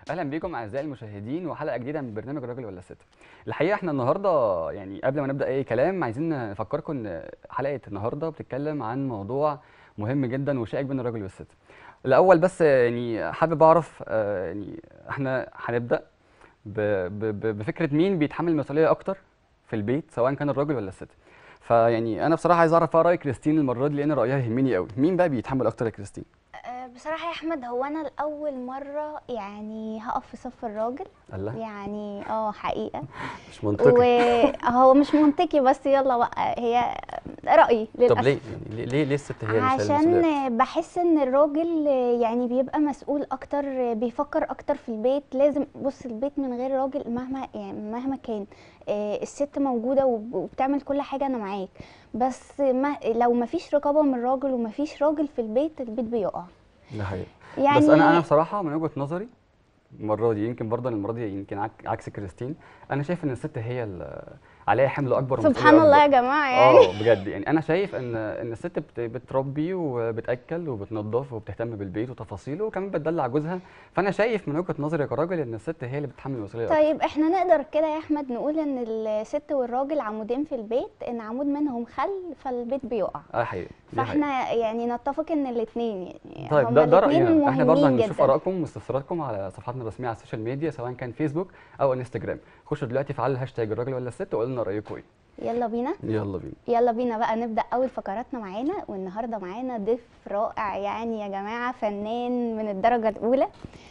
اهلا بيكم اعزائي المشاهدين وحلقه جديده من برنامج الراجل ولا الست الحقيقه احنا النهارده يعني قبل ما نبدا اي كلام عايزين نفكركم ان حلقه النهارده بتتكلم عن موضوع مهم جدا وشائك بين الراجل والست الاول بس يعني حابب اعرف آه، يعني احنا هنبدا ب- ب- ب- بفكره مين بيتحمل المسؤوليه اكتر في البيت سواء كان الراجل ولا الست فيعني انا بصراحه عايز اعرف راي كريستين المره دي لان رايها يهمني قوي مين بقى بيتحمل اكتر يا كريستين أه، بصراحة يا أحمد هو أنا لأول مرة يعني هقف في صف الراجل الله يعني اه حقيقة مش منطقي وهو مش منطقي بس يلا بقى هي رأيي للأسف طب ليه يعني ليه ليه, ليه الست هي اللي شايله المسؤولية؟ عشان بحس ان الراجل يعني بيبقى مسؤول اكتر بيفكر اكتر في البيت لازم بص البيت من غير راجل مهما يعني مهما كان آه، الست موجوده وب- وبتعمل كل حاجه انا معاك بس ما لو ما فيش رقابه من الراجل وما فيش راجل في البيت البيت بيقع ده حقيقي يعني بس انا انا بصراحه من وجهه نظري المره دي يمكن برضه المره دي يمكن عك- عكس كريستين انا شايف ان الست هي اللي عليها حمل اكبر ومسؤولية سبحان الله يا أكبر. جماعه يعني اه بجد يعني انا شايف ان ان الست بت- بتربي وبتاكل وبتنظف وبتهتم بالبيت وتفاصيله وكمان بتدلع جوزها فانا شايف من وجهه نظري كراجل ان الست هي اللي بتتحمل المسؤوليه أكتر. طيب احنا نقدر كده يا احمد نقول ان الست والراجل عمودين في البيت ان عمود منهم خل فالبيت بيقع اه حقيقي دي حقيقة. فاحنا يعني نتفق ان الاثنين يعني طيب هما ده ده الاتنين راينا احنا برضه مهمين هنشوف جداً. ارائكم واستفساراتكم على صفحاتنا الرسميه على السوشيال ميديا سواء كان فيسبوك او انستجرام خشوا دلوقتي فعلوا الهاشتاج الراجل ولا الست وقولوا لنا رايكم ايه يلا بينا يلا بينا يلا بينا بقى نبدا اول فقراتنا معانا والنهارده معانا ضيف رائع يعني يا جماعه فنان من الدرجه الاولى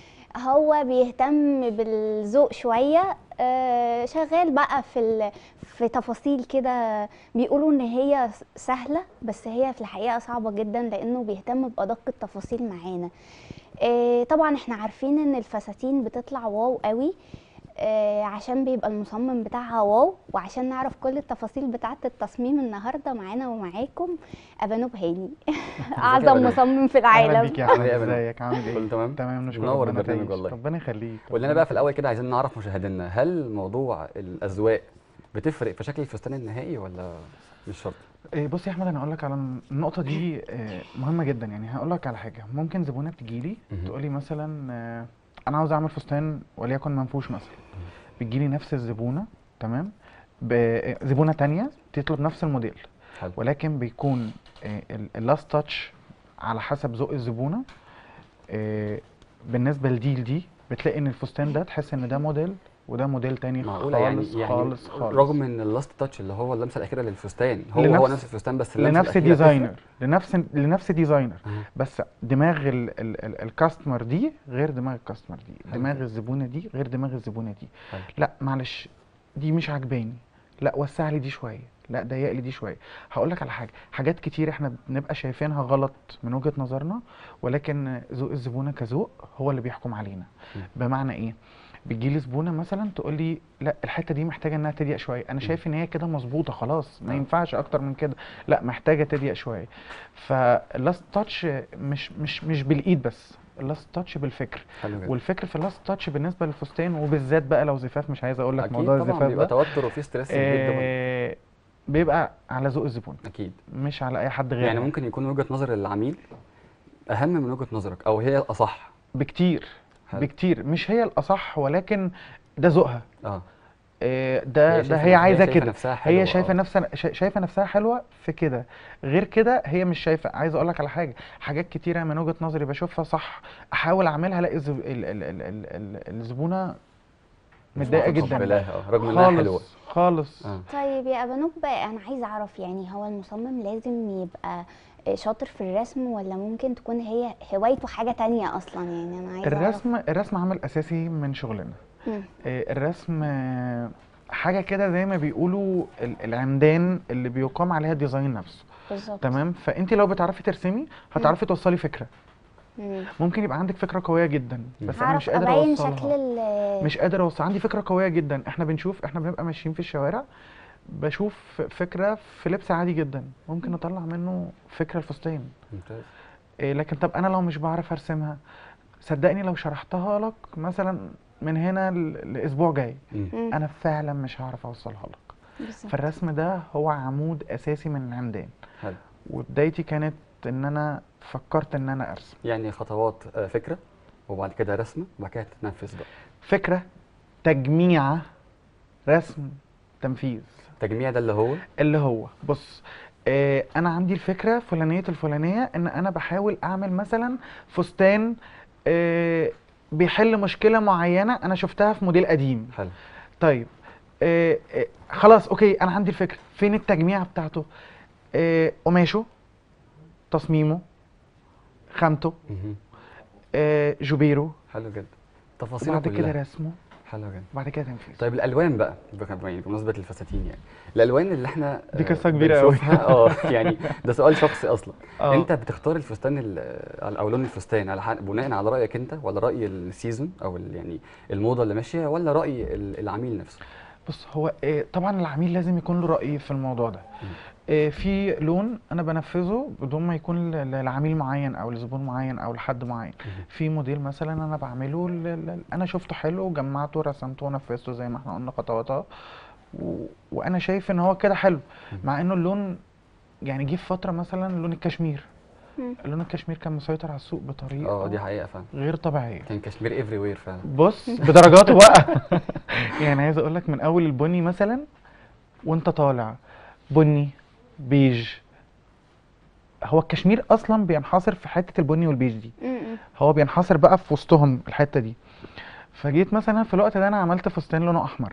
هو بيهتم بالذوق شويه آه، شغال بقى في ال- في تفاصيل كده بيقولوا ان هي سهله بس هي في الحقيقه صعبه جدا لانه بيهتم بادق التفاصيل معانا آه، طبعا احنا عارفين ان الفساتين بتطلع واو قوي آه، عشان بيبقى المصمم بتاعها واو وعشان نعرف كل التفاصيل بتاعه التصميم النهارده معانا ومعاكم ابانوب هاني اعظم أبانوب؟ مصمم في اهلا العالم بيك يا عامل احمد إيه يا بنات؟ ازيك عامل ايه كله تمام؟ تمام نشكر منور ربنا البرنامج تعيش. والله. ربنا يخليك قول لنا ربنا بقى في الاول يخليك. كده عايزين نعرف مشاهدينا هل موضوع الاذواق بتفرق في شكل الفستان النهائي ولا مش شرط؟ إيه بص يا احمد انا هقول لك على النقطه دي آه، مهمه جدا يعني هقول لك على حاجه ممكن زبونه بتجي لي مهم. تقول لي مثلا آه، انا عاوز اعمل فستان وليكن منفوش مثلا بتجي لي نفس الزبونه تمام ب- زبونه تانية تطلب نفس الموديل حلو ولكن بيكون اللاست تاتش على حسب ذوق الزبونه آه، بالنسبه لدي لدي بتلاقي ان الفستان ده تحس ان ده موديل وده موديل تاني معقوله يعني خالص يعني خالص خالص رغم ان اللاست تاتش اللي هو اللمسه الاخيره للفستان هو هو لنفس- نفس الفستان بس اللمسه لنفس الأخيرة ديزاينر تفرق؟ لنفس لنفس ديزاينر أها. بس دماغ ال ال ال الكاستمر دي غير دماغ الكاستمر دي حلو دماغ كده. الزبونه دي غير دماغ الزبونه دي حلو. لا معلش دي مش عجباني لا وسع لي دي شويه لا ضيق لي دي شويه هقول لك على حاجه حاجات كتير احنا بنبقى شايفينها غلط من وجهه نظرنا ولكن ذوق الزبونه كذوق هو اللي بيحكم علينا م. بمعنى ايه بتجي لي زبونه مثلا تقول لي لا الحته دي محتاجه انها تضيق شويه انا شايف ان هي كده مظبوطه خلاص ما آه. ينفعش اكتر من كده لا محتاجه تضيق شويه فاللاست تاتش مش مش مش بالايد بس اللاست تاتش بالفكر حلو جدا والفكر في اللاست تاتش بالنسبه للفستان وبالذات بقى لو زفاف مش عايز اقول لك اكيد موضوع طبعا الزفاف بيبقى ده توتر وفي ستريس كبير جدا آه بيبقى على ذوق الزبون اكيد مش على اي حد غيره يعني ممكن يكون وجهه نظر العميل اهم من وجهه نظرك او هي الاصح بكتير حلو. بكتير مش هي الاصح ولكن ده ذوقها اه آه، ده هي ده شايفة هي نفسها- عايزه شايفة كده نفسها حلوة، هي شايفه آه. نفسها شا- شايفه نفسها حلوه في كده غير كده هي مش شايفه عايز اقول لك على حاجه حاجات كتيره من وجهه نظري بشوفها صح احاول اعملها الاقي الزب... ال... ال... ال... ال... ال... الزبونه مش متضايقه جدا متقبلاها، آه، رغم انها حلوه خالص خالص اه طيب يا ابانوب بقى انا عايزه اعرف يعني هو المصمم لازم يبقى شاطر في الرسم ولا ممكن تكون هي هوايته حاجه تانية اصلا يعني انا عايزه الرسم الرسم عمل اساسي من شغلنا مم. آه، الرسم آه، حاجه كده زي ما بيقولوا ال- العمدان اللي بيقام عليها الديزاين نفسه بالظبط تمام فانت لو بتعرفي ترسمي هتعرفي توصلي فكره مم. ممكن يبقى عندك فكره قويه جدا بس انا هعرف مش قادر ابين شكل اوصلها ال مش قادر اوصل عندي فكره قويه جدا احنا بنشوف احنا بنبقى ماشيين في الشوارع بشوف فكره في لبس عادي جدا ممكن اطلع منه فكره الفستان ممتاز إيه لكن طب انا لو مش بعرف ارسمها صدقني لو شرحتها لك مثلا من هنا ل- لاسبوع جاي مم. مم. انا فعلا مش هعرف اوصلها لك بالظبط. فالرسم ده هو عمود اساسي من العمدان حلو وبدايتي كانت ان انا فكرت ان انا ارسم يعني خطوات آه، فكره وبعد كده رسمه وبعد كده تتنفذ بقى فكره تجميع رسم تنفيذ التجميع ده اللي هو اللي هو بص آه انا عندي الفكره فلانيه الفلانيه ان انا بحاول اعمل مثلا فستان آه بيحل مشكله معينه انا شفتها في موديل قديم حلو طيب آه آه خلاص اوكي انا عندي الفكره فين التجميع بتاعته آه قماشه تصميمه خامته مهم. آه جوبيره حلو جدا تفاصيله وبعد كده كلها رسمه حلو جدا وبعد كده تنفيذ طيب الالوان بقى بك- يعني بمناسبه الفساتين يعني الالوان اللي احنا دي آه، قصة كبيرة أوي. بنشوفها- اه يعني ده سؤال شخصي اصلا آه. انت بتختار الفستان ال- او لون الفستان على حق- بناء على رايك انت ولا راي السيزون او ال- يعني الموضه اللي ماشيه ولا راي ال- العميل نفسه بص هو آه، طبعا العميل لازم يكون له رأي في الموضوع ده آه، في لون انا بنفذه بدون ما يكون ل- ل- لعميل معين او لزبون معين او لحد معين مهم. في موديل مثلا انا بعمله ل- ل- انا شفته حلو وجمعته رسمته ونفذته زي ما احنا قلنا خطواتها و... وانا شايف ان هو كده حلو مم. مع انه اللون يعني جه في فتره مثلا لون الكشمير مم. لون الكشمير كان مسيطر على السوق بطريقه اه دي حقيقه فعلا غير طبيعيه كان كشمير افري وير فعلا بص بدرجاته بقى يعني عايز اقول لك من اول البني مثلا وانت طالع بني بيج هو الكشمير اصلا بينحصر في حته البني والبيج دي مم. هو بينحصر بقى في وسطهم الحته دي فجيت مثلا في الوقت ده انا عملت فستان لونه احمر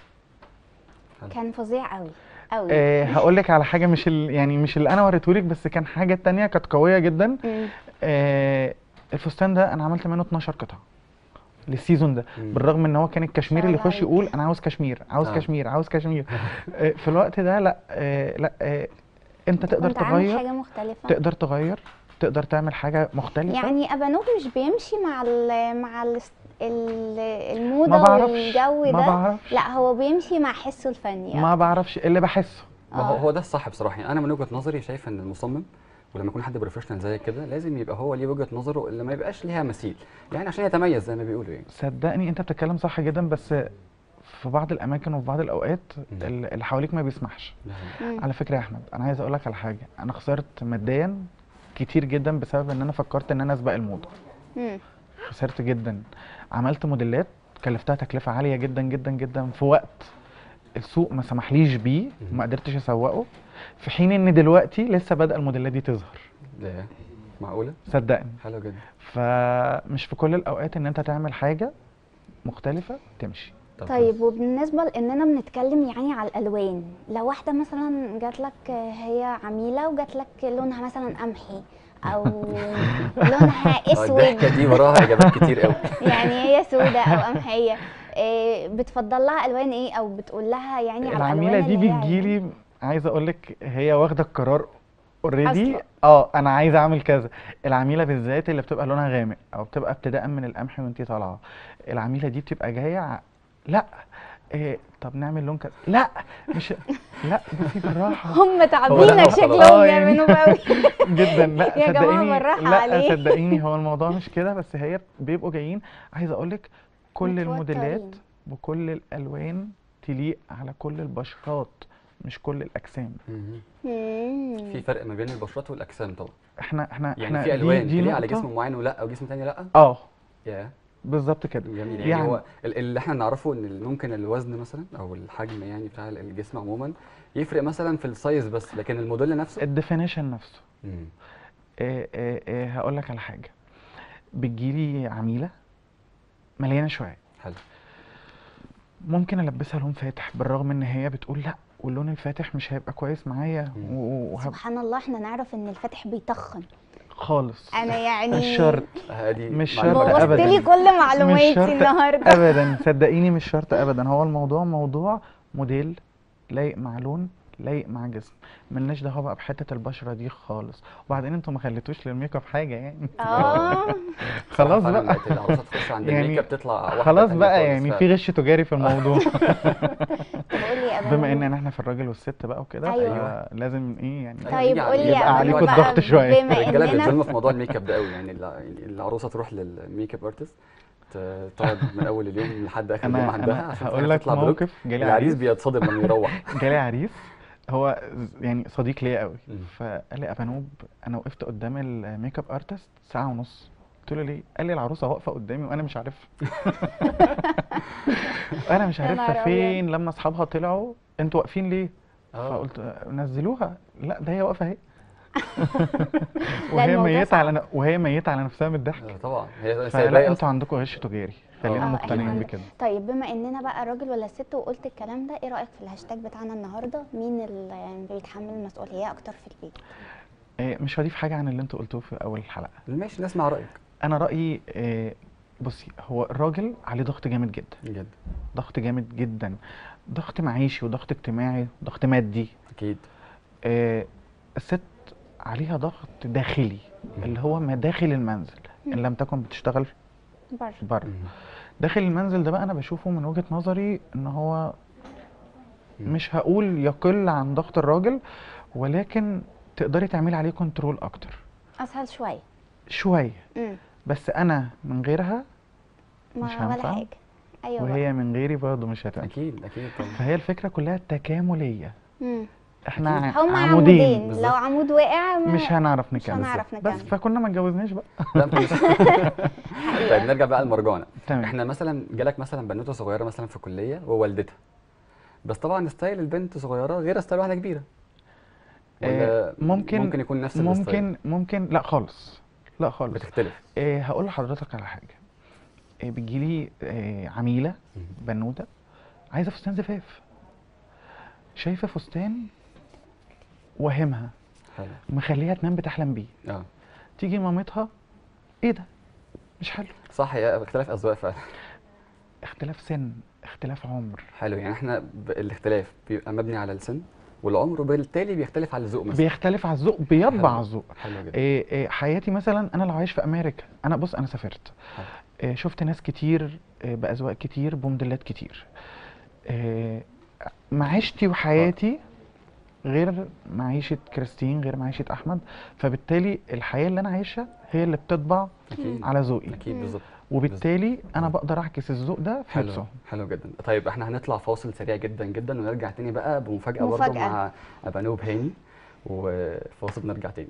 كان فظيع قوي قوي أه هقول لك على حاجه مش ال... يعني مش اللي انا وريتهولك بس كان حاجه تانية كانت قويه جدا مم. أه الفستان ده انا عملت منه 12 قطعه للسيزون ده مم. بالرغم ان هو كان الكشمير اللي برافو يخش عليك. يقول انا عاوز كشمير عاوز آه. كشمير عاوز كشمير آه، في الوقت ده لا آه، لا آه، انت تقدر كنت عامل تغير حاجه مختلفه تقدر تغير تقدر تعمل حاجه مختلفه يعني ابانوب مش بيمشي مع ال مع ال ال الموضه ما بعرفش والجو ما ده بعرفش لا هو بيمشي مع حسه الفني ما بعرفش اللي بحسه ما هو آه. هو ده الصح بصراحه يعني انا من وجهه نظري شايف ان المصمم ولما يكون حد بروفيشنال زي كده لازم يبقى هو ليه وجهه نظره اللي ما يبقاش ليها مثيل يعني عشان يتميز زي ما بيقولوا يعني صدقني انت بتتكلم صح جدا بس في بعض الاماكن وفي بعض الاوقات مم. ال- اللي حواليك ما بيسمحش ده حقيقي. مم. على فكره يا احمد انا عايز اقول لك على حاجه انا خسرت ماديا كتير جدا بسبب ان انا فكرت ان انا اسبق الموضه مم. خسرت جدا عملت موديلات كلفتها تكلفة عالية جدا جدا جدا في وقت السوق ما سمحليش بيه مم. وما قدرتش اسوقه في حين ان دلوقتي لسه بدأ الموديلات دي تظهر ده معقوله صدقني حلو جدا فمش في كل الاوقات ان انت تعمل حاجة مختلفة تمشي طب طيب وبالنسبة لأننا بنتكلم يعني على الألوان لو واحدة مثلا جات لك هي عميلة وجات لك لونها مثلا قمحي أو لونها آه، أسود الضحكه دي وراها اجابات كتير قوي يعني هي سودة أو قمحية إيه بتفضل لها ألوان إيه أو بتقول لها يعني على العميلة الألوان دي اللي هي بتجيلي عايز اقول لك هي واخدة القرار اوريدي أصلاً. اه انا عايز اعمل كذا العميلة بالذات اللي بتبقى لونها غامق او بتبقى ابتداء من القمح وانتي طالعة العميلة دي بتبقى جاية ع- لا إيه طب نعمل لون كذا لا مش لا بصي بالراحة هم تعبينك هو خلاص. شكلهم آه، يا يعني. منوب قوي جدا لا يا جماعة صدقيني بالراحة لا عليه. صدقيني هو الموضوع مش كده بس هي بيبقوا جايين عايز اقول لك كل الموديلات متوترين. بكل الالوان تليق على كل البشرات مش كل الاجسام مهم. مم. في فرق ما بين البشرات والاجسام طبعا احنا احنا يعني احنا في دي- الوان دي تليق على نقطة- جسم معين ولا او جسم تاني لا اه يا بالظبط كده جميل يعني, يعني- هو ال- اللي احنا نعرفه ان ال- ممكن الوزن مثلا او الحجم يعني بتاع ال- الجسم عموما يفرق مثلا في السايز بس لكن الموديل نفسه الديفينيشن نفسه مم. إيه إيه إيه هقول لك على حاجه بتجيلي عميله مليانه شويه حلو ممكن البسها لون فاتح بالرغم ان هي بتقول لا واللون الفاتح مش هيبقى كويس معايا مم. و- وهب سبحان الله احنا نعرف ان الفاتح بيتخن خالص انا يعني مش شرط هادي مش معلومة شرط بوظت أبداً. لي كل مش معلوماتي شرط النهارده ابدا صدقيني مش شرط ابدا هو الموضوع موضوع موديل لايق مع لون لايق مع جسم ملناش دعوه بقى بحته البشره دي خالص وبعدين انتوا ما خليتوش للميك اب حاجه يعني اه خلاص فعلاً بقى بقت العروسه تخش عند يعني الميك اب تطلع واحدة خلاص تانية بقى خالص يعني فعلاً. في غش تجاري في الموضوع طب قول لي يا بما أبانو. ان احنا في الراجل والست بقى وكده أيوة. لازم ايه يعني أيوة، طيب يجي قول لي يبقى يا عليكوا أبانو بقى الضغط شوية. بما الرجاله اننا بيتظلموا في موضوع الميك اب ده قوي يعني الع- يعني العروسه تروح للميك اب ارتست ت- تقعد من اول اليوم لحد اخر اليوم انا عندها انا عشان هقول تروح لك تطلع بلوك موقف جالي العريس عريس بيتصدم لما يروح جالي عريس هو ز- يعني صديق ليا قوي مم. فقال لي ابانوب انا وقفت قدام الميك اب ارتست ساعه ونص قلت له ليه قال لي العروسه واقفه قدامي وانا مش عارفها انا مش يا نهار عارفها أبيض. فين لما اصحابها طلعوا انتوا واقفين ليه اه فقلت آه، نزلوها لا ده هي واقفه اهي وهي الموضوع ميته صعب. على ن- وهي ميته على نفسها من الضحك آه، طبعا هي فلا سايباه انتوا عندكم غش تجاري خلينا آه، مقتنعين إحنا- بكده طيب بما اننا بقى الراجل ولا الست وقلت الكلام ده ايه رايك في الهاشتاج بتاعنا النهارده مين اللي يعني بيتحمل المسؤوليه اكتر في البيت آه، مش هضيف حاجه عن اللي انتوا قلتوه في اول الحلقه ماشي نسمع رايك انا رايي آه، بصي هو الراجل عليه ضغط جامد جدا بجد ضغط جامد جدا ضغط معيشي وضغط اجتماعي وضغط مادي اكيد آه، الست عليها ضغط داخلي اللي هو ما داخل المنزل ان لم تكن بتشتغل بره بره مم. داخل المنزل ده بقى انا بشوفه من وجهة نظري ان هو مم. مش هقول يقل عن ضغط الراجل ولكن تقدري تعملي عليه كنترول اكتر اسهل شويه شويه امم بس انا من غيرها ما مش ولا هينفع. حاجه ايوه بقى. وهي من غيري برضه مش هتنفع اكيد اكيد طبعا فهي الفكره كلها تكامليه مم. احنا ع- هما عمودين عمودين بالظبط. لو عمود وقع ما- مش هنعرف مش نكمل هنعرف بس نكمل. فكنا ما اتجوزناش بقى لا، مش- طيب نرجع بقى لمرجوعنا تمام احنا مثلا جالك مثلا بنوته صغيره مثلا في كليه ووالدتها بس طبعا ستايل البنت صغيره غير ستايل واحده كبيره ولا آه، ممكن ممكن يكون نفس الستايل ممكن ممكن لا خالص لا خالص بتختلف إيه هقول لحضرتك على حاجه إيه بتجيلي إيه عميله مم. بنوته عايزه فستان زفاف شايفه فستان وهمها حلو مخليها تنام بتحلم بيه اه تيجي مامتها ايه ده مش حلو صح هي اختلاف اذواق فعلا اختلاف سن اختلاف عمر حلو يعني احنا ب... الاختلاف بيبقى مبني على السن والعمر وبالتالي بيختلف على الذوق مثلا بيختلف على الذوق بيطبع حلو. على الذوق حلو جدا إيه إيه حياتي مثلا انا لو عايش في امريكا انا بص انا سافرت حلو. إيه شفت ناس كتير إيه باذواق كتير بموديلات كتير إيه معيشتي وحياتي غير معيشه كريستين غير معيشه احمد فبالتالي الحياه اللي انا عايشها هي اللي بتطبع اكيد على ذوقي اكيد مم. بالظبط وبالتالي انا مم. بقدر اعكس الذوق ده في حلو لبسهم حلو جدا طيب احنا هنطلع فاصل سريع جدا جدا ونرجع تاني بقى بمفاجأة برضه مفاجأة. مع أبانوب هاني وفاصل بنرجع تاني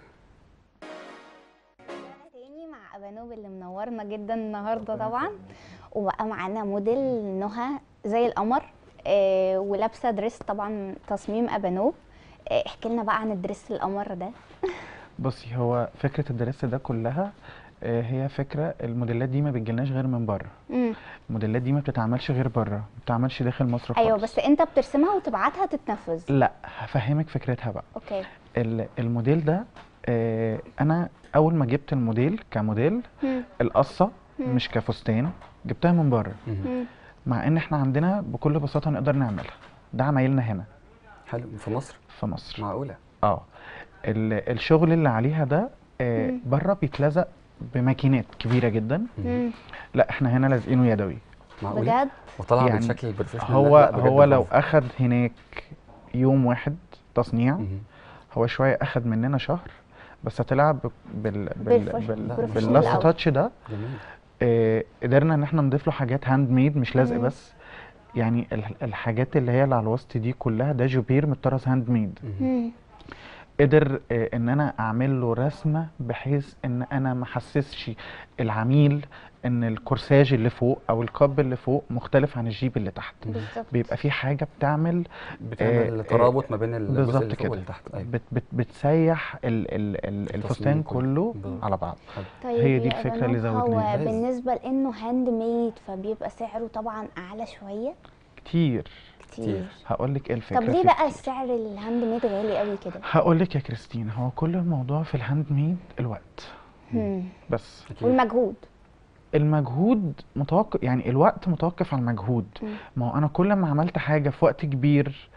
تاني مع ابانوب اللي منورنا جدا النهارده طبعا وبقى معانا موديل نهى زي القمر آه ولابسه دريس طبعا تصميم ابانوب آه احكي لنا بقى عن الدريس القمر ده بصي هو فكره الدرس ده كلها آه، هي فكره الموديلات دي ما بتجيلناش غير من بره مم. الموديلات دي ما بتتعملش غير بره ما بتتعملش داخل مصر خالص ايوه بس انت بترسمها وتبعتها تتنفذ لا هفهمك فكرتها بقى اوكي ال- الموديل ده آه، انا اول ما جبت الموديل كموديل مم. القصه مم. مش كفستان جبتها من بره مم. مع ان احنا عندنا بكل بساطه نقدر نعملها ده عمايلنا هنا حلو في مصر في مصر معقولة اه ال- الشغل اللي عليها ده آه، مم. بره بيتلزق بماكينات كبيره جدا مم. لا احنا هنا لازقينه يدوي معقولة بجد وطلع يعني بالشكل البروفيشنال هو لا، بجد هو لو برافو. اخد هناك يوم واحد تصنيع مهم. هو شويه اخد مننا شهر بس طلع ب- بال بال بالفش- بال بالفشل باللاست الأول. تاتش ده جميل آه، قدرنا ان احنا نضيف له حاجات هاند ميد مش لازق مم. بس يعني ال- الحاجات اللي هي اللي على الوسط دي كلها ده جوبير متطرز هاند ميد مهم. مم. قدر آه، ان انا اعمل له رسمه بحيث ان انا ما احسسش العميل ان الكورساج اللي فوق او الكاب اللي فوق مختلف عن الجيب اللي تحت بالظبط بيبقى في حاجه بتعمل بتعمل آه، ترابط ما بين الجزء بالظبط اللي فوق كده. واللي تحت ايوه بت بت بتسيح ال ال ال الفستان كله. كله بالظبط. على بعض حلو. طيب هي دي يا الفكرة بنوب، اللي هو زودناها. ممتاز. بالنسبه لانه هاند ميد فبيبقى سعره طبعا اعلى شويه كتير كتير هقول لك ايه الفكره طب ليه في- بقى السعر الهاند ميد غالي قوي كده هقول لك يا كريستين هو كل الموضوع في الهاند ميد الوقت مم. بس اكيد والمجهود المجهود متوقف يعني الوقت متوقف على المجهود مم. ما هو انا كل ما عملت حاجه في وقت كبير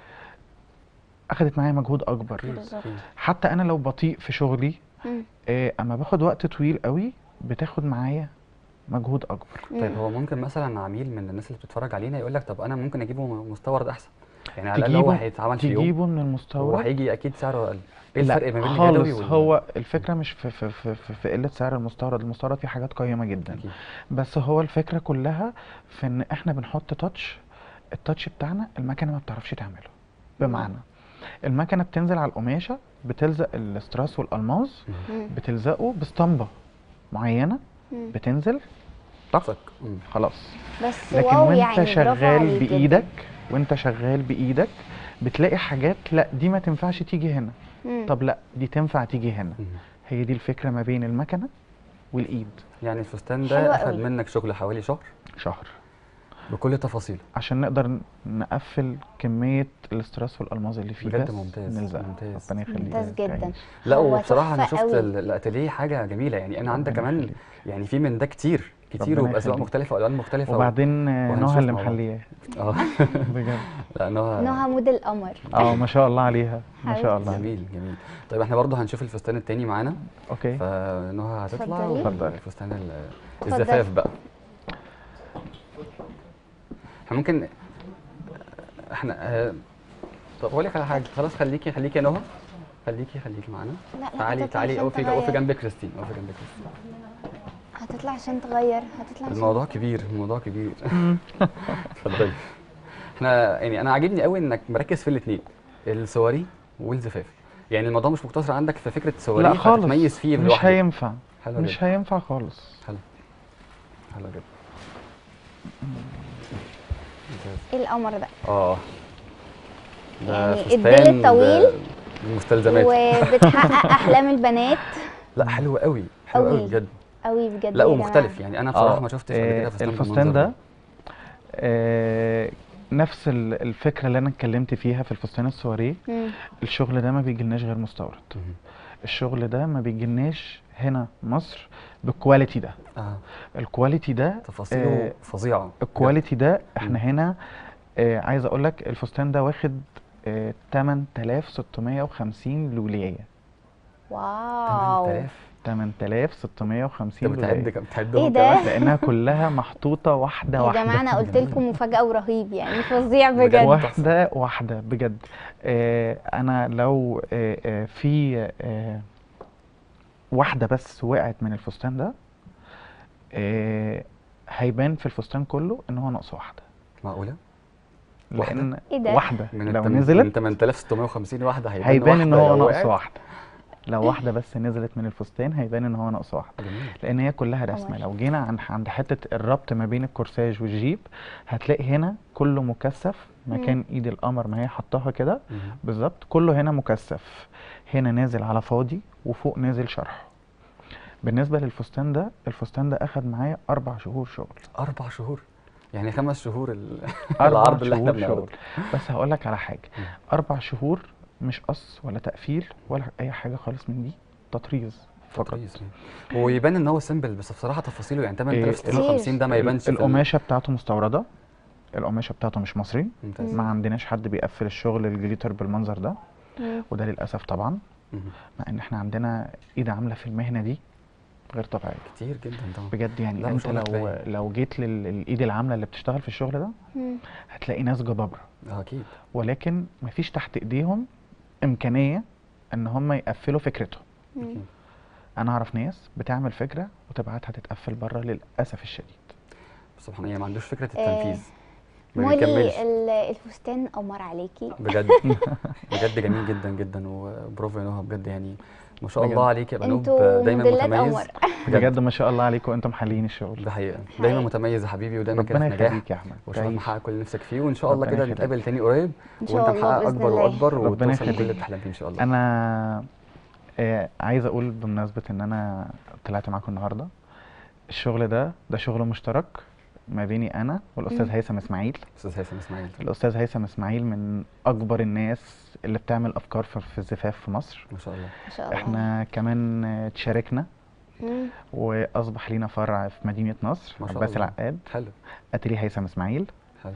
اخدت معايا مجهود اكبر أكيد، بالظبط. أكيد. حتى انا لو بطيء في شغلي مم. آه، اما باخد وقت طويل قوي بتاخد معايا مجهود اكبر طيب مم. هو ممكن مثلا عميل من الناس اللي بتتفرج علينا يقول لك طب انا ممكن اجيبه مستورد احسن يعني على الاقل هو تجيبه هيتعمل في يوم تجيبه من هو المستورد هيجي اكيد سعره اقل ايه لا الفرق ما بين اليدوي خالص وال هو الفكره مش في في في في, في قله سعر المستورد المستورد فيه حاجات قيمه جدا أكيد. بس هو الفكره كلها في ان احنا بنحط تاتش التاتش بتاعنا المكنه ما بتعرفش تعمله بمعنى المكنه بتنزل على القماشه بتلزق الاستراس والالماس مم. مم. بتلزقه باسطمبه معينه مم. بتنزل طق صك مم. خلاص بس لكن واو وانت يعني برافو شغال عليك جدا. بايدك وانت شغال بايدك بتلاقي حاجات لا دي ما تنفعش تيجي هنا مم. طب لا دي تنفع تيجي هنا مم. هي دي الفكره ما بين المكنه والايد يعني الفستان حلو ده اخد قوي. منك شغل حوالي شهر شهر بكل تفاصيله عشان نقدر نقفل كميه الاستراس والالماظ اللي فيه بجد بس ممتاز، نلزقها. ممتاز. ربنا يخليك ممتاز جدا. تعيش. لا هو وبصراحه انا تحفة شفت قوي. ال- الاتيليه حاجه جميله يعني انا عندك ربنا كمان يخليك. يعني في من ده كتير كتير ربنا وباسواق يخليك. مختلفه والوان مختلفه و- وبعدين آه، وهنشوف نهى اللي مع بعض. محلياه اه بجد لا نهى نهى مود القمر اه ما شاء الله عليها ما شاء حبيبتي. الله جميل جميل طيب احنا برضه هنشوف الفستان التاني معانا اوكي فنهى هتطلع اتفضلي. اتفضلي. والفستان ال- اتفضلي. الزفاف بقى احنا ممكن احنا آه، طب اقول لك على حاجه خلاص خليكي خليكي يا نهى خليكي خليكي معانا لا لا تعالي هتطلع تعالي عشان اقفي اقفي تغير. جنب كريستين اقفي جنب كريستين هتطلع عشان تغير هتطلع عشان الموضوع كبير الموضوع كبير اتفضلي احنا يعني انا عاجبني قوي انك مركز في الاثنين السواري والزفاف يعني الموضوع مش مقتصر عندك في فكره السواري لا خالص هتتميز فيه مش لوحده هينفع حلو مش جدا هينفع خالص حلو حلو جدا ممتاز ايه القمر ده اه ده يعني فستان الديل الطويل المستلزمات وبتحقق احلام البنات لا حلو قوي حلو قوي قوي. بجد قوي بجد لا يا جماعة. ومختلف يعني انا بصراحه آه، ما شفتش قبل آه، كده فستان الفستان بالمنظر ده آه، نفس ال- الفكره اللي انا اتكلمت فيها في الفستان السواريه مم. الشغل ده ما بيجيلناش غير مستورد مهم. الشغل ده ما بيجيلناش هنا مصر بالكواليتي ده اه الكواليتي ده تفاصيله آه، فظيعه بجد. الكواليتي ده مم. احنا هنا آه عايز اقول لك الفستان ده واخد آه 8650 لولية واو 8000 8650 انت بتعد لولية كم بتعدهم ايه ده كمان لانها كلها محطوطة واحدة يا واحدة جماعه انا قلت لكم مفاجاه ورهيب يعني فظيع بجد. بجد واحدة واحدة بجد آه انا لو آه آه في آه واحدة بس وقعت من الفستان ده آه هيبان في الفستان كله ان هو ناقص واحدة معقوله واحدة؟ لان ايه ده؟ واحدة من لو التم- من نزلت 8650 واحده هيبان هيبان ان واحدة هو لو ناقص وقعت. واحدة لو واحدة بس نزلت من الفستان هيبان ان هو ناقص واحدة جميل لان هي كلها رسمة قمر. لو جينا عند عند حتة الربط ما بين الكورساج والجيب هتلاقي هنا كله مكثف مكان ايد القمر ما هي حطاها كده مهم. بالظبط كله هنا مكثف هنا نازل على فاضي وفوق نازل شرح بالنسبة للفستان ده الفستان ده اخد معايا اربع شهور شغل اربع شهور يعني خمس شهور ال- اربع العرض اللي احنا شهور بنعرضه شغل بس هقول لك على حاجة مم. اربع شهور مش قص ولا تقفيل ولا اي حاجة خالص من دي تطريز فقط تطريز. ويبان ان هو سيمبل بس بصراحه تفاصيله يعني إيه، 8650 ده ما يبانش في ال- القماشة بتاعته مستوردة القماشة بتاعته مش مصري ممتاز ما عندناش حد بيقفل الشغل الجليتر بالمنظر ده مم. وده للأسف طبعا مهم. مع ان احنا عندنا ايد عاملة في المهنة دي غير طبيعية كتير جدا طبعا بجد يعني لا، انت وشغلك لو باين. لو جيت لل- للايد العاملة اللي بتشتغل في الشغل ده مم. هتلاقي ناس جبابرة اه اكيد ولكن مفيش تحت ايديهم امكانية ان هم يقفلوا فكرتهم مم. أكيد. انا اعرف ناس بتعمل فكرة وتبعتها تتقفل بره للأسف الشديد سبحان الله ما عندوش فكره آه، التنفيذ ما مولي بيكملش ال- الفستان قمر عليكي بجد بجد جميل جدا جدا وبروفو يا نهى بجد يعني ما شاء بجد. الله عليك يا بنوب انتوا دايما موديلات متميز قمر بجد ما شاء الله عليكم انتم محللين الشغل ده حقيقه دايما حقيقي. متميز يا حبيبي ودايما كده ربنا في نجاح يخليك يا احمد وان شاء الله تعيش. محقق كل اللي نفسك فيه وان شاء الله ربنا كده يخليك. نتقابل تاني قريب ان شاء وانت الله محقق باذن اكبر الله واكبر ربنا وتوصل لكل يخليك. اللي بتحلم بيه ان شاء الله انا آه عايز اقول بمناسبه ان انا طلعت معاكم النهارده الشغل ده ده شغل مشترك ما بيني انا والاستاذ مم. هيثم اسماعيل استاذ هيثم اسماعيل الاستاذ هيثم اسماعيل من اكبر الناس اللي بتعمل افكار في في الزفاف في مصر ما شاء الله ما شاء الله احنا كمان آه، تشاركنا مم. واصبح لينا فرع في مدينه نصر ما شاء عباس الله. العقاد حلو اتيليه هيثم اسماعيل حلو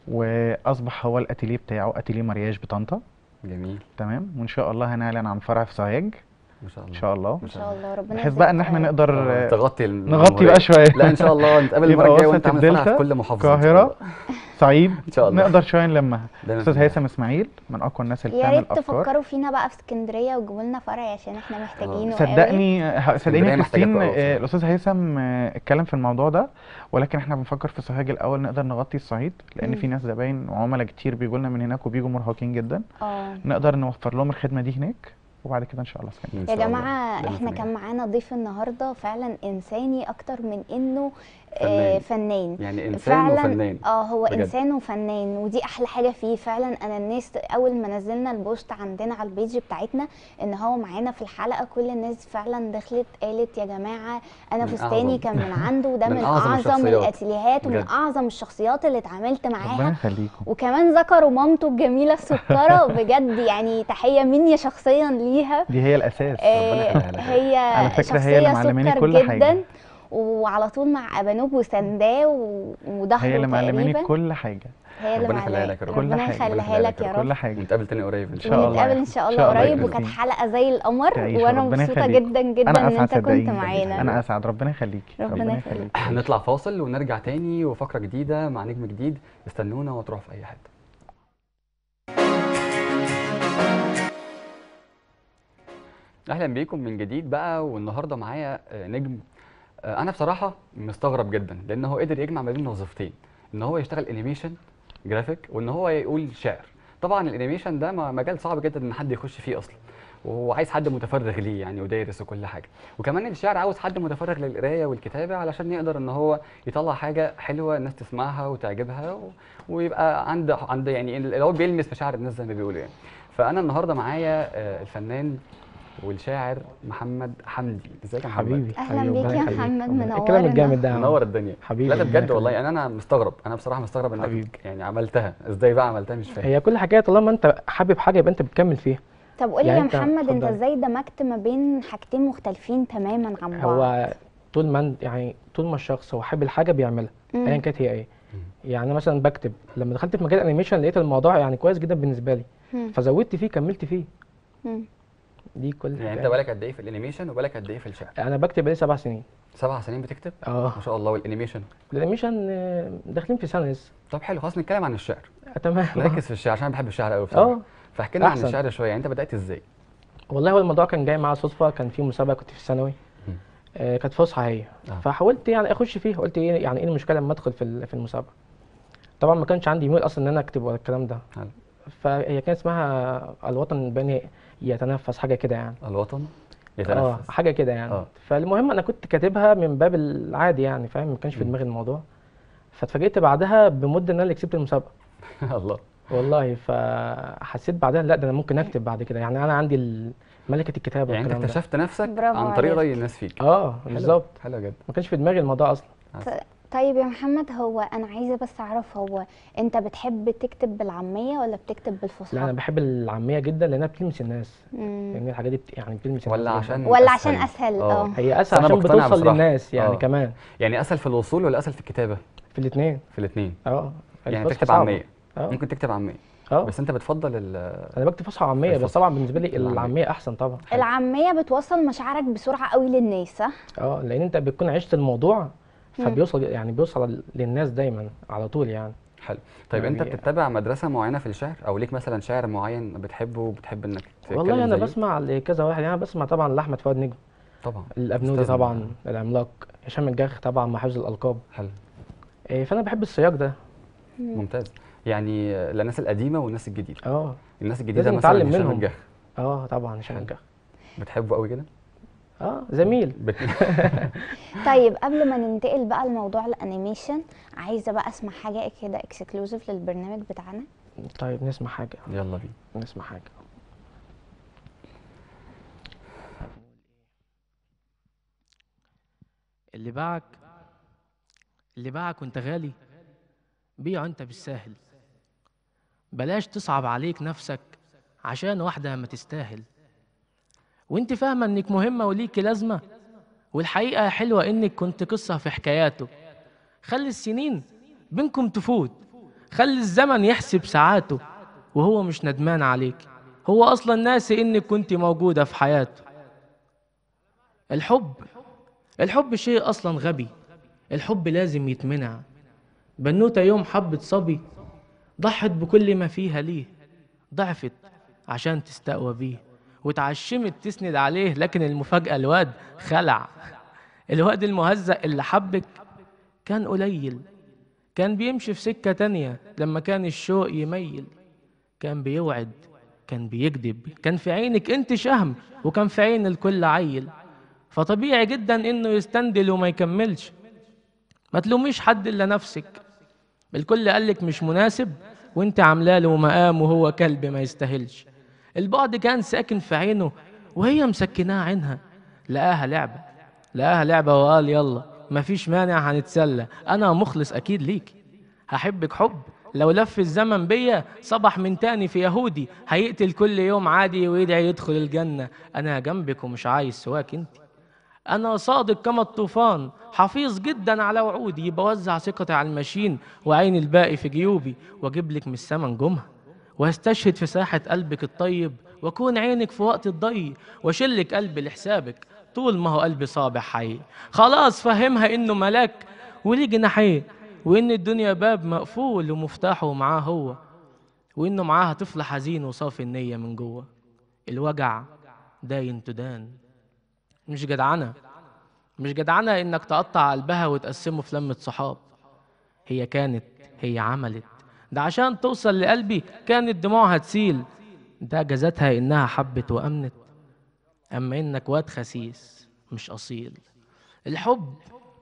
واصبح هو الاتيليه بتاعه اتيليه مرياج بطنطا جميل تمام وان شاء الله هنعلن عن فرع في سوهاج ما شاء الله ان شاء الله ان شاء الله ربنا بحيث بقى ان يرزقك احنا يا رب. نقدر آه، آه، تغطي الم- نغطي الجمهورية. بقى شويه لا ان شاء الله نتقابل يبقى المره الجايه وسط وانت عامل فرع في الدلتا، كل محافظه إن شاء القاهرة، الله. صعيد ان شاء الله نقدر شويه نلمها دايما استاذ في هيثم اسماعيل من اقوى الناس اللي يا بتعمل ريت افكار تفكروا فينا بقى في اسكندريه وتجيبوا لنا فرع عشان احنا محتاجينه قوي. صدقني ه- صدقيني اسكندرية يا محتاجة كريستين قوي آه، بصراحة. الاستاذ هيثم آه، اتكلم في الموضوع ده ولكن احنا بنفكر في سوهاج الاول نقدر نغطي الصعيد لان مم. في ناس زباين وعملاء كتير بيجوا لنا من هناك وبيجوا مرهقين جدا اه نقدر نوفر لهم الخدمه دي هناك وبعد كده ان شاء الله اسكندريه إن يا شاء الله. جماعة بإذن احنا الله. كان معانا ضيف النهاردة فعلا إنساني أكتر من إنه آه، فنان يعني انسان فعلا وفنان اه هو بجد. انسان وفنان ودي احلى حاجه فيه فعلا انا الناس اول ما نزلنا البوست عندنا على البيج بتاعتنا ان هو معانا في الحلقه كل الناس فعلا دخلت قالت يا جماعه انا من فستاني أعظم. كان من عنده وده من من, أعظم اعظم, الشخصيات. الاتيليهات ومن بجد. اعظم الشخصيات اللي اتعاملت ربنا معاها يخليكم وكمان ذكروا مامته الجميله السكره بجد يعني تحيه مني شخصيا ليها دي هي الاساس آه، يخليها لك. هي على فكرة هي اللي شخصية معلماني سكر كل جدا حاجة. وعلى طول مع ابانوب وسنداه و- وظهره هي اللي معلماني تقريبا كل حاجه هي اللي ربنا يخليها معلماني لك يا رب. كل ربنا حاجة. يخليها لك يا كل رب حاجه نتقابل تاني قريب ان شاء شاء الله الله. ونتقابل ان شاء إن الله شاء الله قريب يا وكانت ياسمين. حلقه زي القمر تعيش، وانا ربنا مبسوطه يخليك. جدا جدا انا ان اسعد انت كنت صدقيني معانا انا اسعد ربنا يخليكي ربنا يخليك. هنطلع فاصل ونرجع تاني وفقره جديده مع نجم جديد استنونا وتروحوا في اي حته اهلا بيكم من جديد بقى والنهارده معايا آه، نجم آه، انا بصراحه مستغرب جدا لان هو قدر يجمع ما بين وظيفتين ان هو يشتغل انيميشن جرافيك وان هو يقول شعر طبعا الانيميشن ده م- مجال صعب جدا ان حد يخش فيه اصلا وهو عايز حد متفرغ ليه يعني ودارس وكل حاجه وكمان الشعر عاوز حد متفرغ للقرايه والكتابه علشان يقدر ان هو يطلع حاجه حلوه الناس تسمعها وتعجبها و... ويبقى عنده عند يعني اللي هو بيلمس مشاعر الناس زي ما بيقولوا يعني فانا النهارده معايا آه، الفنان والشاعر محمد حمدي ازيك يا محمد حبيبي اهلا حبيبي، بيك ربنا يا يخليك. محمد ربنا- منورنا الكلام الجامد ده يا عم. منور الدنيا حبيبي لا ده ربنا بجد والله يخليك. يعني انا مستغرب انا بصراحه مستغرب انك حبيبي. يعني عملتها ازاي بقى عملتها مش فاهم هي كل حكايه طالما انت حابب حاجه يبقى انت بتكمل فيها طب قولي يعني يا أنت- محمد انت اتفضل. ازاي دمجت ما بين حاجتين مختلفين تماما عن بعض هو طول ما أنت- يعني طول ما الشخص هو حابب الحاجه بيعملها مم. ايا كانت هي ايه يعني أنا مثلا بكتب لما دخلت في مجال الانيميشن لقيت الموضوع يعني كويس جدا بالنسبه لي مم. فزودت فيه كملت فيه مم. دي كل يعني انت حكايه بالك قد ايه في الانيميشن وبالك قد ايه في الشعر انا بكتب بقالي سبع سنين سبع سنين بتكتب اه ما شاء الله والانيميشن الانيميشن آه، داخلين في سنه لسه طب حلو خلاص نتكلم عن الشعر آه، تمام نركز في الشعر عشان انا بحب الشعر قوي بصراحه اه فاحكي لنا عن أحسن. الشعر شويه يعني انت بدات ازاي والله هو الموضوع كان جاي معايا صدفه كان في مسابقه كنت في الثانوي مم. آه كانت فسحه هي آه. فحاولت يعني اخش فيها قلت ايه يعني ايه المشكله لما ادخل في ال- في المسابقه طبعا ما كانش عندي ميول اصلا ان انا اكتب ولا الكلام ده حلو. فهي كانت اسمها الوطن البني يتنفس حاجه كده يعني الوطن اه يتنفس حاجه كده يعني آه. فالمهم انا كنت كاتبها من باب العادي يعني فاهم ما كانش في مم. دماغي الموضوع فاتفاجئت بعدها بمده ان انا اللي كسبت المسابقه الله والله فحسيت بعدها لا ده انا ممكن اكتب بعد كده يعني انا عندي ال- ملكه الكتابه يعني انت والكلام ده اكتشفت نفسك برافو عن طريق عليك. رأي الناس فيك اه حلو. بالظبط حلو جدا ما كانش في دماغي الموضوع اصلا طيب يا محمد هو انا عايزه بس اعرف هو انت بتحب تكتب بالعاميه ولا بتكتب بالفصحى لا انا بحب العاميه جدا لانها بتلمس الناس مم. لان الحاجات دي بت... يعني بتلمس ولا الناس جداً. عشان ولا أسهل. عشان اسهل آه. اه هي بس اسهل أنا عشان مقتنع بتوصل بصراحة. للناس يعني آه. كمان يعني اسهل في الوصول ولا اسهل في الكتابه في الاثنين في الاثنين اه يعني الفصحى تكتب صعبة. عاميه اه ممكن تكتب عاميه اه بس انت بتفضل ال انا بكتب فصحى عاميه بس الفصحى. طبعا بالنسبه لي العامية. العاميه احسن طبعا العاميه بتوصل مشاعرك بسرعه قوي للناس صح اه لان انت بتكون عشت الموضوع مم. فبيوصل يعني بيوصل للناس دايما على طول يعني حلو طيب انت يعني- بتتبع مدرسه معينه في الشعر او ليك مثلا شاعر معين بتحبه وبتحب انك تتكلم والله انا زيه؟ بسمع لكذا واحد يعني انا بسمع طبعا لاحمد فؤاد نجم طبعا الابنودي أستاذنا. طبعا العملاق هشام الجاخ طبعا مع حفظ الالقاب حلو إيه، فانا بحب السياق ده ممتاز يعني للناس القديمه والناس الجديده اه الناس الجديده لازم مثلا نتعلم هشام منهم. الجح اه طبعا هشام حلو. الجاخ بتحبه قوي كده اه زميل بت... طيب قبل ما ننتقل بقى لموضوع الانيميشن عايزه بقى اسمع حاجه كده اكسكلوزيف للبرنامج بتاعنا طيب نسمع حاجه يلا بينا نسمع حاجه اللي باعك اللي باعك وانت غالي بيعه انت بالساهل بلاش تصعب عليك نفسك عشان واحدة ما تستاهل وانت فاهمة انك مهمة وليكي لازمة والحقيقة حلوة انك كنت قصة في حكاياته خلي السنين بينكم تفوت خلي الزمن يحسب ساعاته وهو مش ندمان عليك هو اصلا ناسي انك كنت موجودة في حياته الحب الحب شيء اصلا غبي الحب لازم يتمنع بنوتة يوم حبت صبي ضحت بكل ما فيها ليه ضعفت عشان تستقوى بيه وتعشمت تسند عليه لكن المفاجأة الواد خلع الواد المهزأ اللي حبك كان قليل كان بيمشي في سكة تانية لما كان الشوق يميل كان بيوعد كان بيكذب كان في عينك انت شهم وكان في عين الكل عيل فطبيعي جدا انه يستندل وما يكملش ما تلوميش حد الا نفسك الكل قالك مش مناسب وانت عامله له مقام وهو كلب ما يستاهلش البعد كان ساكن في عينه وهي مسكناه عينها لقاها لعبه لقاها لعبه وقال يلا مفيش مانع هنتسلى انا مخلص اكيد ليك هحبك حب لو لف الزمن بيا صبح من تاني في يهودي هيقتل كل يوم عادي ويدعي يدخل الجنة أنا جنبك ومش عايز سواك انت أنا صادق كما الطوفان حفيظ جدا على وعودي بوزع ثقتي على الماشين وعين الباقي في جيوبي واجيب لك من السما نجومها واستشهد في ساحة قلبك الطيب واكون عينك في وقت الضي واشلك قلبي لحسابك طول ما هو قلبي صابح حي خلاص فهمها انه ملاك وليه جناحين وان الدنيا باب مقفول ومفتاحه معاه هو وانه معاها طفل حزين وصافي النية من جوه الوجع داين تدان مش جدعنة مش جدعنة انك تقطع قلبها وتقسمه في لمة صحاب هي كانت هي عملت ده عشان توصل لقلبي كانت دموعها تسيل ده جزتها انها حبت وامنت اما انك واد خسيس مش اصيل الحب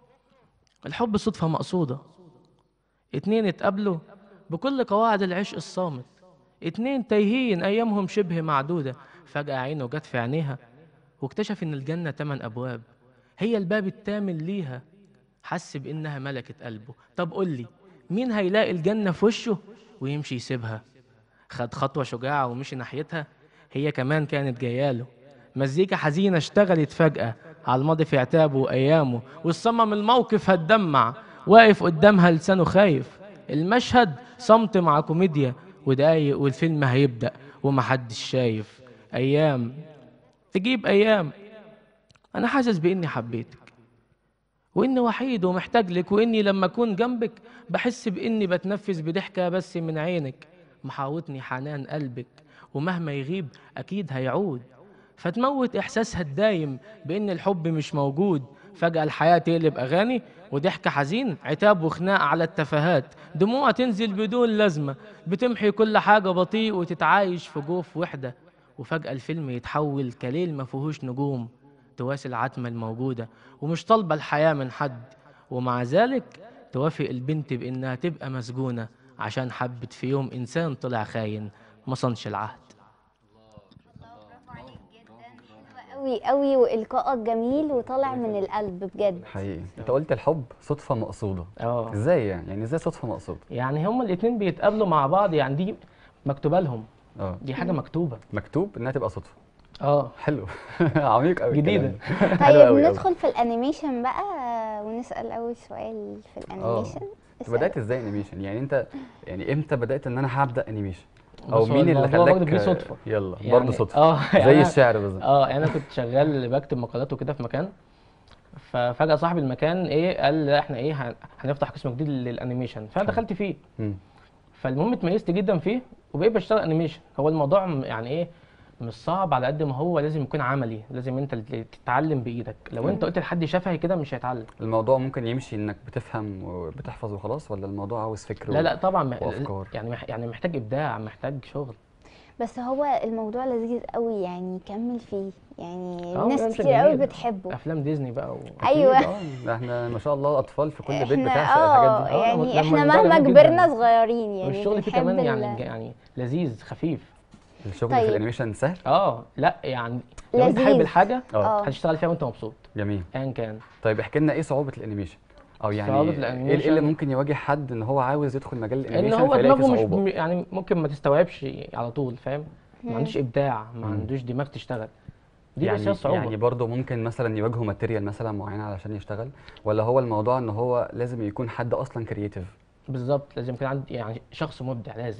الحب صدفة مقصودة اتنين اتقابلوا بكل قواعد العشق الصامت اتنين تايهين ايامهم شبه معدودة فجأة عينه جت في عينيها واكتشف ان الجنة تمن ابواب هي الباب التامن ليها حس بانها ملكت قلبه طب قول لي مين هيلاقي الجنة في وشه ويمشي يسيبها خد خطوة شجاعة ومشي ناحيتها هي كمان كانت جاياله مزيكا حزينة اشتغلت فجأة على الماضي في عتابه وأيامه والصمم الموقف هتدمع واقف قدامها لسانه خايف المشهد صمت مع كوميديا ودقايق والفيلم هيبدأ ومحدش شايف أيام تجيب أيام أنا حاسس بإني حبيتك وإني وحيد ومحتاج لك وإني لما أكون جنبك بحس بإني بتنفس بضحكة بس من عينك محاوطني حنان قلبك ومهما يغيب أكيد هيعود فتموت إحساسها الدايم بإن الحب مش موجود فجأة الحياة تقلب أغاني وضحك حزين عتاب وخناق على التفاهات دموع تنزل بدون لازمة بتمحي كل حاجة بطيء وتتعايش في جوف وحدة وفجأة الفيلم يتحول كليل ما فيهوش نجوم تواسي العتمة الموجودة ومش طالبة الحياة من حد ومع ذلك توافق البنت بإنها تبقى مسجونة عشان حبت في يوم إنسان طلع خاين ما صنش العهد قوي قوي والقائك جميل وطالع من القلب بجد حقيقي انت قلت الحب صدفه مقصوده اه ازاي يعني يعني ازاي صدفه مقصوده يعني هما الاتنين بيتقابلوا مع بعض يعني دي مكتوبة لهم اه دي حاجة مكتوبة مكتوب انها تبقى صدفه اه حلو عميق قوي جديدة. الكلام ده. حلو طيب قوي قوي. ندخل في الانيميشن بقى ونسال اول سؤال في الانيميشن انت بدات ازاي انيميشن يعني انت يعني امتى بدات ان انا هبدا انيميشن بص او هو مين اللي الموضوع خلاك برضه فيه صدفة. يلا يعني- برضه صدفه اه زي يعني أنا- الشعر بالظبط اه يعني انا كنت شغال بكتب مقالات وكده في مكان ففجأة صاحب المكان ايه قال لا احنا ايه هن- هنفتح قسم جديد للانيميشن فانا حلو. دخلت فيه مم. فالمهم اتميزت جدا فيه وبقيت بشتغل انيميشن هو الموضوع م- يعني ايه مش صعب على قد ما هو لازم يكون عملي لازم انت اللي تتعلم بايدك لو انت قلت لحد شفهي كده مش هيتعلم الموضوع ممكن يمشي انك بتفهم وبتحفظ وخلاص ولا الموضوع عاوز فكر لا لا طبعا م- وأفكار. يعني مح- يعني محتاج ابداع محتاج شغل بس هو الموضوع لذيذ قوي يعني كمل فيه يعني آه، ناس ماشي كتير قوي جميل. بتحبه افلام ديزني بقى و... ايوه اه ده احنا ما شاء الله اطفال في كل بيت احنا بتعشق اه الحاجات دي آه، يعني لما احنا الموضوع مهما جميل كبرنا جداً. صغيرين يعني والشغل فيه بنحب كمان ال- يعني يعني لذيذ خفيف الشغل طيب. في الانيميشن سهل اه لا يعني لو انت حابب لذيذ. الحاجه اه هتشتغل فيها وانت مبسوط جميل ايا كان طيب احكي لنا ايه صعوبه الانيميشن او يعني صعوبة ايه إيه الأنيميشن؟ اللي ممكن يواجه حد ان هو عاوز يدخل مجال ان الانيميشن هو فيلاقي فيه دماغه مش صعوبه م- يعني ممكن ما تستوعبش على طول فاهم ما عندوش ابداع ما مم. عندوش دماغ تشتغل دي بس هي يعني الصعوبه يعني برضه ممكن مثلا يواجهوا ماتيريال مثلا معينه علشان يشتغل ولا هو الموضوع ان هو لازم يكون حد اصلا كرييتيف بالظبط لازم يكون عندي يعني شخص مبدع لازم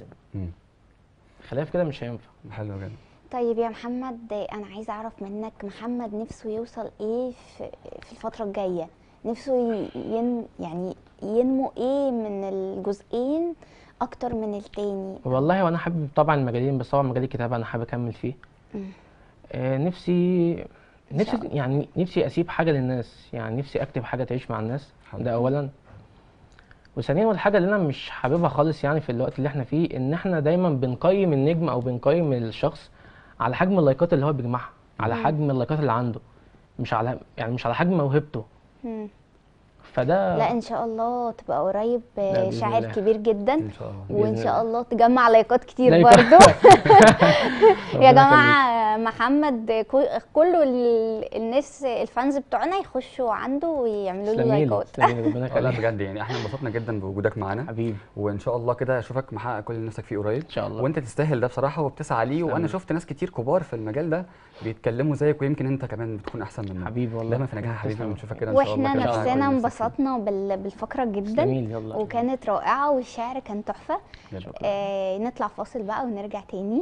خلاف كده مش هينفع حلو جدا طيب يا محمد انا عايزه اعرف منك محمد نفسه يوصل ايه في في الفتره الجايه نفسه ي- ين يعني ينمو ايه من الجزئين اكتر من التاني والله وانا حابب طبعا المجالين بس طبعا مجال الكتابه انا حابب اكمل فيه مم. آه نفسي إن شاء نفسي يعني نفسي اسيب حاجه للناس يعني نفسي اكتب حاجه تعيش مع الناس حلو. ده اولا وثانيا والحاجه اللي انا مش حاببها خالص يعني في الوقت اللي احنا فيه ان احنا دايما بنقيم النجم او بنقيم الشخص على حجم اللايكات اللي هو بيجمعها على مم. حجم اللايكات اللي عنده مش على يعني مش على حجم موهبته مم. فده لا ان شاء الله تبقى قريب آه، لا، بإذن شاعر الله. كبير جدا ان شاء الله وان بإذن شاء الله. الله تجمع لايكات كتير لايك- برضو يا ربنا جماعه محمد كو- كله ال- الناس الفانز بتوعنا يخشوا عنده ويعملوا له تسلميلي لايكات تسلميلي ربنا لا يخليك بجد يعني احنا انبسطنا جدا بوجودك معانا حبيبي وان شاء الله كده اشوفك محقق كل اللي نفسك فيه قريب ان شاء الله وانت تستاهل ده بصراحه وبتسعى ليه وانا تسلم. شفت ناس كتير كبار في المجال ده بيتكلموا زيك ويمكن انت كمان بتكون احسن منهم حبيبي والله دايما في نجاح يا حبيبي تسلم. ونشوفك كده ان شاء الله واحنا كده محقق كل نفسنا اللي نفسك فيه. انبسطنا بال- بالفقره جدا تسلميلي يلا وكانت رائعه والشعر كان تحفه يلا. آه نطلع فاصل بقى ونرجع تاني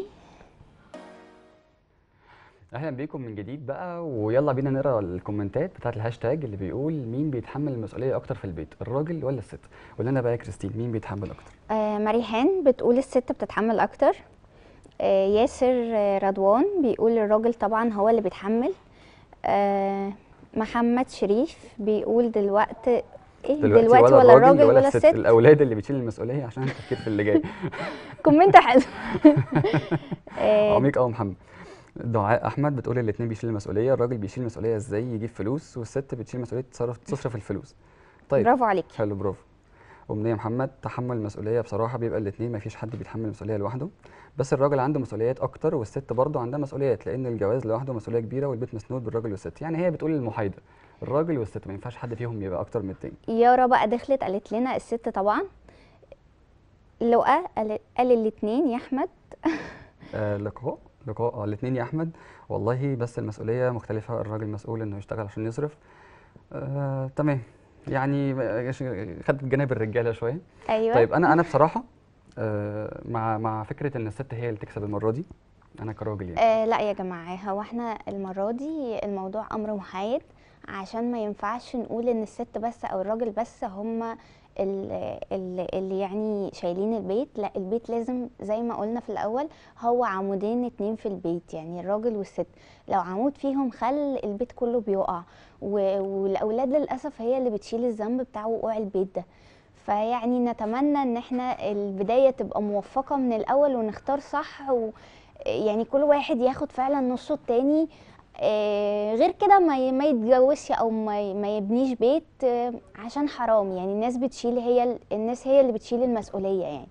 اهلا بيكم من جديد بقى ويلا بينا نقرا الكومنتات بتاعت الهاشتاج اللي بيقول مين بيتحمل المسؤوليه اكتر في البيت الراجل ولا الست قول لنا بقى يا كريستين مين بيتحمل اكتر آه مريحان بتقول الست بتتحمل اكتر آه ياسر آه، رضوان بيقول الراجل طبعا هو اللي بيتحمل آه محمد شريف بيقول دلوقتي ايه دلوقتي, ولا, الراجل ولا, الست الاولاد اللي بتشيل المسؤوليه عشان التفكير في اللي جاي كومنت حلو آه عميق قوي محمد دعاء احمد بتقول الاثنين بيشيل المسؤوليه الراجل بيشيل المسؤوليه ازاي يجيب فلوس والست بتشيل مسؤوليه تصرف تصرف الفلوس طيب برافو عليك حلو برافو أمنية محمد تحمل المسؤولية بصراحة بيبقى الاتنين مفيش حد بيتحمل المسؤولية لوحده بس الراجل عنده مسؤوليات أكتر والست برضه عندها مسؤوليات لأن الجواز لوحده مسؤولية كبيرة والبيت مسنود بالراجل والست يعني هي بتقول المحايدة الراجل والست ما ينفعش حد فيهم يبقى أكتر من التاني يارا بقى دخلت قالت لنا الست طبعا لؤى قال قال الاتنين يا احمد آه لقاء لقاء اه الاتنين يا أحمد والله بس المسؤولية مختلفة الراجل مسؤول إنه يشتغل عشان يصرف آه تمام يعني خدت جانب الرجالة شوية ايوه طيب انا انا بصراحه آه، مع مع فكره ان الست هي اللي تكسب المره دي انا كراجل يعني آه لا يا جماعة هو احنا المرة دي الموضوع أمر محايد عشان ما ينفعش نقول إن الست بس أو الراجل بس هما ال- ال- اللي يعني شايلين البيت لا البيت لازم زي ما قلنا في الأول هو عمودين اتنين في البيت يعني الراجل والست لو عمود فيهم خل البيت كله بيقع و- والأولاد للأسف هي اللي بتشيل الذنب بتاع وقوع البيت ده فيعني نتمنى ان احنا البداية تبقى موفقة من الأول ونختار صح و يعني كل واحد ياخد فعلا نصه التاني آه، غير كده ما ي- ما يتجوزش او ما ي- ما يبنيش بيت آه، عشان حرام يعني الناس بتشيل هي ال- الناس هي اللي بتشيل المسؤولية يعني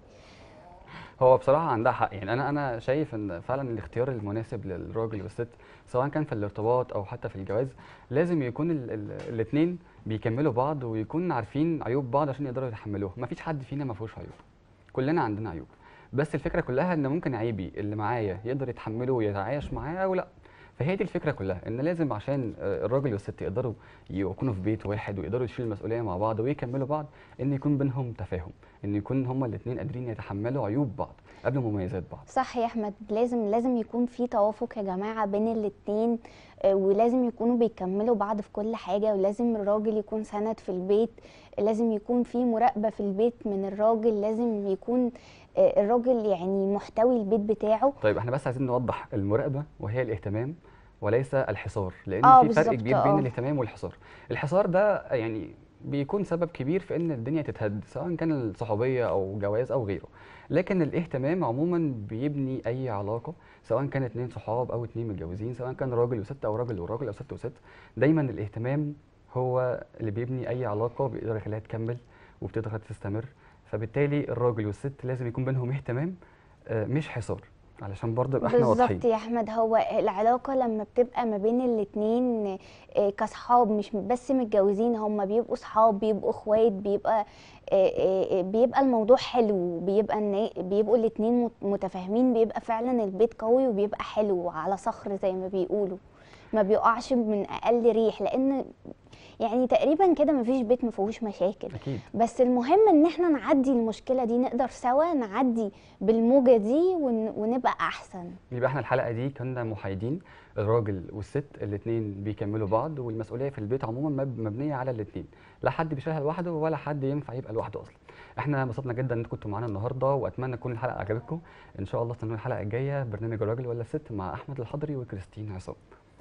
هو بصراحه عندها حق يعني انا انا شايف ان فعلا الاختيار المناسب للراجل والست سواء كان في الارتباط او حتى في الجواز لازم يكون الاثنين بيكملوا بعض ويكون عارفين عيوب بعض عشان يقدروا يتحملوها مفيش حد فينا ما فيهوش عيوب كلنا عندنا عيوب بس الفكره كلها ان ممكن عيبي اللي معايا يقدر يتحمله ويتعايش معاه او لا فهي دي الفكره كلها ان لازم عشان آه، الراجل والست يقدروا يكونوا في بيت واحد ويقدروا يشيلوا المسؤوليه مع بعض ويكملوا بعض ان يكون بينهم تفاهم ان يكون هما الاثنين قادرين يتحملوا عيوب بعض قبل مميزات بعض صح يا احمد لازم لازم يكون في توافق يا جماعه بين الاتنين آه، ولازم يكونوا بيكملوا بعض في كل حاجه ولازم الراجل يكون سند في البيت لازم يكون في مراقبه في البيت من الراجل لازم يكون آه، الراجل يعني محتوي البيت بتاعه طيب احنا بس عايزين نوضح المراقبه وهي الاهتمام وليس الحصار لان آه، في فرق بالظبط، كبير بين آه. الاهتمام والحصار الحصار ده يعني بيكون سبب كبير في ان الدنيا تتهد سواء كان الصحوبيه او جواز او غيره لكن الاهتمام عموما بيبني اي علاقه سواء كان اتنين صحاب او اتنين متجوزين سواء كان راجل وست او راجل وراجل او ست وست دايما الاهتمام هو اللي بيبني اي علاقه بيقدر يخليها تكمل وبتقدر تستمر فبالتالي الراجل والست لازم يكون بينهم اهتمام آه، مش حصار علشان برضه يبقى احنا واضحين بالظبط يا احمد هو العلاقه لما بتبقى ما بين الاتنين آه، كصحاب مش بس متجوزين هم بيبقوا صحاب بيبقوا اخوات بيبقى آه، آه، آه، بيبقى الموضوع حلو بيبقى النا- بيبقوا الاتنين مت- متفاهمين بيبقى فعلا البيت قوي وبيبقى حلو على صخر زي ما بيقولوا ما بيقعش من اقل ريح لان يعني تقريبا كده مفيش بيت ما فيهوش مشاكل اكيد بس المهم ان احنا نعدي المشكله دي نقدر سوا نعدي بالموجه دي ون- ونبقى احسن يبقى احنا الحلقه دي كنا محايدين الراجل والست الاثنين بيكملوا بعض والمسؤوليه في البيت عموما مب- مبنيه على الاثنين لا حد بيشيلها لوحده ولا حد ينفع يبقى لوحده اصلا احنا انبسطنا جدا ان انتوا كنتوا معانا النهارده واتمنى تكون الحلقه عجبتكم ان شاء الله استنوا الحلقه الجايه برنامج الراجل ولا الست مع احمد الحضري وكريستين عصام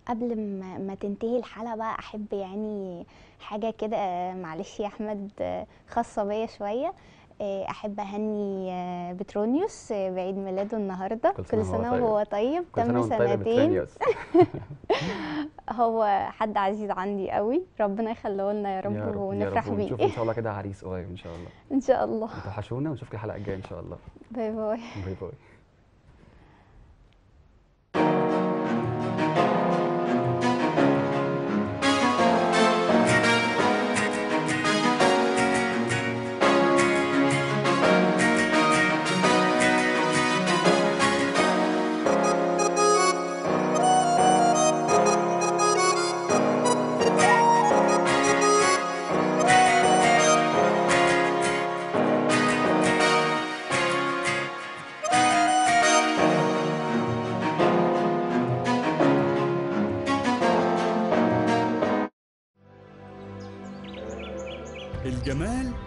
قبل ما, ما تنتهي الحلقة بقى أحب يعني حاجة كده آه، معلش يا أحمد آه، خاصة بيا شوية آه، أحب أهني آه، بترونيوس آه، بعيد ميلاده النهاردة كل سنة كل وهو سنة طيب. وهو طيب كل سنه تم وانت طيب يا سنتين بترانيوس هو حد عزيز عندي قوي ربنا يخليه لنا يا يا رب رب يا ونفرح رب ونشوف بيه ان شاء الله كده عريس قريب ان شاء الله إن شاء الله توحشونا ونشوفك الحلقه الجايه ان شاء الله باي باي باي باي الجمال